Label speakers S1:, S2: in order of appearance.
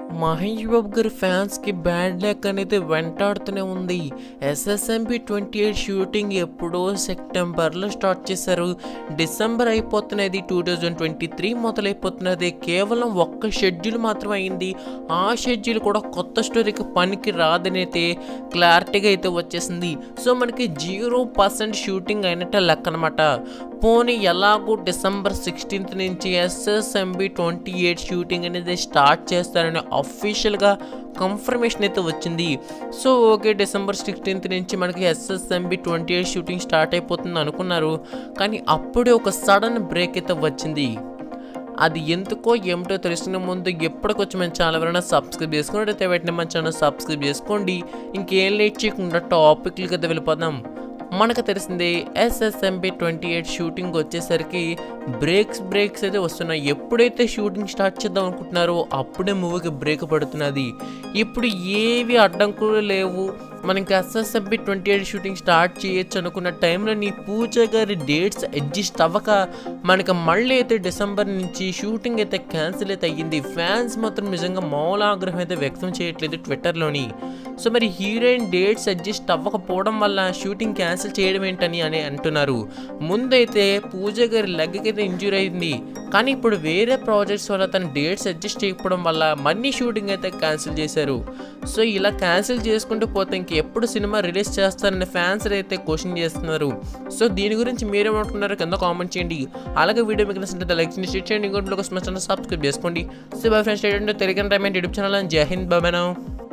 S1: మహేష్ బాబు గారి ఫ్యాన్స్కి bad luck అనేది వెంటాడుతూనే ఉంది ఎస్ఎస్ఎంబి ట్వంటీ ఎయిట్ షూటింగ్ ఎప్పుడో సెప్టెంబర్లో స్టార్ట్ చేశారు డిసెంబర్ అయిపోతున్నది టూ థౌజండ్ ట్వంటీ త్రీ మొదలైపోతున్నది కేవలం ఒక్క షెడ్యూల్ మాత్రమే అయింది ఆ షెడ్యూల్ కూడా కొత్త స్టోరీకి పనికి రాదని అయితే క్లారిటీగా అయితే వచ్చేసింది సో మనకి జీరో పర్సెంట్ షూటింగ్ అయినట్టే లెక్క అనమాట పోనీ ఎలాగో డిసెంబర్ సిక్స్టీన్త్ నుంచి ఎస్ఎస్ఎంబి ట్వంటీ ఎయిట్ షూటింగ్ అనేది స్టార్ట్ చేస్తారని అఫీషియల్గా కన్ఫర్మేషన్ అయితే వచ్చింది సో ఓకే డిసెంబర్ సిక్స్టీన్త్ నుంచి మనకి SSMB twenty eight shooting start అయిపోతుంది అనుకున్నారు కానీ అప్పుడే ఒక సడన్ బ్రేక్ అయితే వచ్చింది అది ఎందుకో ఏమిటో తెలుసుకునే ముందు ఎప్పటికొచ్చి మన ఛానల్ ఎవరైనా సబ్స్క్రైబ్ చేసుకున్నట్టయితే వెంటనే మన ఛానల్ సబ్స్క్రైబ్ చేసుకోండి ఇంకేం లేట్ చేయకుండా టాపిక్లకి అయితే వెళ్ళిపోదాం మనకు తెలిసిందే ఎస్ఎస్ఎంబి ట్వంటీ ఎయిట్ షూటింగ్ వచ్చేసరికి బ్రేక్స్ బ్రేక్స్ అయితే వస్తున్నాయి ఎప్పుడైతే షూటింగ్ స్టార్ట్ చేద్దాం అనుకుంటున్నారో అప్పుడే మూవీకి బ్రేక్ పడుతున్నది ఇప్పుడు ఏవి అడ్డంకులు లేవు మనకి SSMB twenty eight shooting start చేయొచ్చు అనుకున్న టైంలో నీ పూజ గారి డేట్స్ అడ్జస్ట్ అవ్వక మనకి మళ్ళీ అయితే డిసెంబర్ నుంచి షూటింగ్ అయితే క్యాన్సిల్ అయితే అయ్యింది ఫ్యాన్స్ మాత్రం నిజంగా మౌల ఆగ్రహం అయితే వ్యక్తం చేయట్లేదు ట్విట్టర్లోని సో మరి హీరోయిన్ డేట్స్ అడ్జస్ట్ అవ్వకపోవడం వల్ల షూటింగ్ క్యాన్సిల్ చేయడం ఏంటని అని అంటున్నారు ముందైతే పూజ గారి లెగ్కి అయితే ఇంజూరీ అయింది కానీ ఇప్పుడు వేరే ప్రాజెక్ట్స్ వల్ల తన డేట్స్ అడ్జస్ట్ చేయకపోవడం వల్ల మనీ షూటింగ్ అయితే క్యాన్సిల్ చేశారు సో ఇలా క్యాన్సిల్ చేసుకుంటూ పోతే ఇంక ఎప్పుడు సినిమా రిలీజ్ చేస్తారని ఫ్యాన్స్ అయితే క్వశ్చన్ చేస్తున్నారు సో దీని గురించి మీరేమనుకుంటున్నారో కింద కామెంట్ చేయండి అలాగే వీడియో మీకు నచ్చినట్లయితే లైక్ చేయండి షేర్ చేయండి ఇంకోటి కోసం ఛానల్ సబ్స్క్రైబ్ చేసుకోండి సో బై ఫ్రెండ్స్ ఏంటంటే తెలుగు టైమ్ యూట్యూబ్ ఛానల్ జై హింద్ బాబానా